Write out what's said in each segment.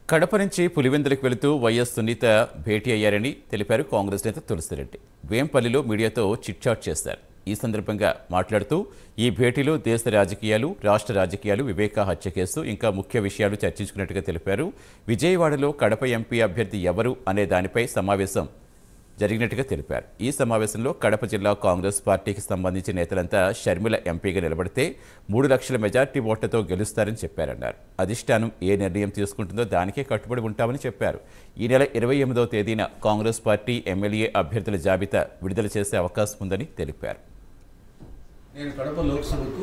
కడప నుంచి పులివెందులకు వెళుతూ వైఎస్ సునీత భేటీ అయ్యారని తెలిపారు కాంగ్రెస్ నేత తులసిరెడ్డి వేంపల్లిలో మీడియాతో చిట్చాట్ చేశారు ఈ సందర్భంగా మాట్లాడుతూ ఈ భేటీలో దేశ రాజకీయాలు రాష్ట్ర రాజకీయాలు వివేకా హత్య కేసు ఇంకా ముఖ్య విషయాలు చర్చించుకున్నట్టుగా తెలిపారు విజయవాడలో కడప ఎంపీ అభ్యర్థి ఎవరు అనే దానిపై సమావేశం జరిగినట్టుగా తెలిపారు ఈ సమావేశంలో కడప జిల్లా కాంగ్రెస్ పార్టీకి సంబంధించిన నేతలంతా షర్మిల ఎంపీగా నిలబడితే మూడు లక్షల మెజార్టీ ఓట్లతో గెలుస్తారని చెప్పారన్నారు అధిష్టానం ఏ నిర్ణయం తీసుకుంటుందో దానికే కట్టుబడి ఉంటామని చెప్పారు ఈ నెల ఇరవై ఎనిమిదవ తేదీన కాంగ్రెస్ పార్టీ ఎమ్మెల్యే అభ్యర్థుల జాబితా విడుదల చేసే అవకాశం ఉందని తెలిపారు నేను కడప లోక్సభకు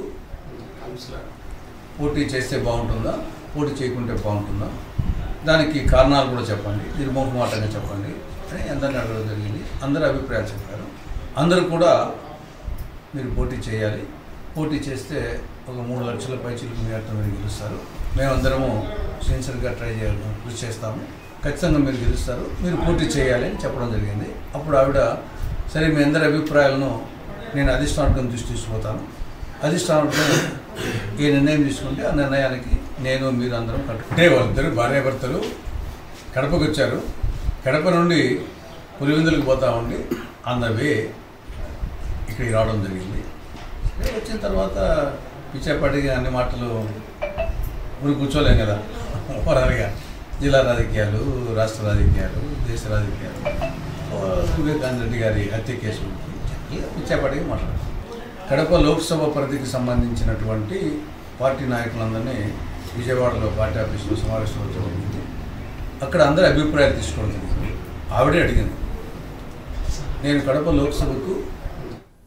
పోటీ చేస్తే బాగుంటుందా పోటీ చేయకుంటే బాగుంటుందా దానికి కారణాలు కూడా చెప్పండి నిర్మోహమాటంగా చెప్పండి అని అందరిని అడగడం జరిగింది అందరూ అభిప్రాయాలు చెప్పారు అందరూ కూడా మీరు పోటీ చేయాలి పోటీ చేస్తే ఒక మూడు లక్షల పై చిలుకు మీతో మీరు గెలుస్తారు మేమందరము సిన్సియర్గా ట్రై చేయాలి కృషి చేస్తాము ఖచ్చితంగా మీరు గెలుస్తారు మీరు పోటీ చేయాలి అని చెప్పడం జరిగింది అప్పుడు ఆవిడ సరే మీ అందరి అభిప్రాయాలను నేను అధిష్టానం దృష్టి తీసుకుపోతాను అధిష్టానంలో ఏ నిర్ణయం తీసుకుంటే ఆ నిర్ణయానికి నేను మీరు అందరం కట్టుకుంటే వాళ్ళిద్దరు భార్యాభర్తలు కడపకు వచ్చారు కడప నుండి పులివెందులకు పోతా ఉండి ఆన్ ద వే ఇక్కడికి రావడం జరిగింది సరే, వచ్చిన తర్వాత పిచ్చేపాటికి అన్ని మాటలు ఊరు కూర్చోలేం కదా ఓవరాల్గా జిల్లా రాజకీయాలు రాష్ట్ర రాజకీయాలు దేశ రాజకీయాలు ఓ, వివేకానంద రెడ్డి గారి హత్య కేసు గురించి పిచ్చేపాటికి మాట్లాడారు కడప లోక్సభ పరిధికి సంబంధించినటువంటి పార్టీ నాయకులందరినీ విజయవాడలో పార్టీ ఆఫీసులో సమావేశం జరిగింది అక్కడ అందరి అభిప్రాయాలు తీసుకోవడం జరిగింది ఆవిడే అడిగింది నేను కడప లోక్సభకు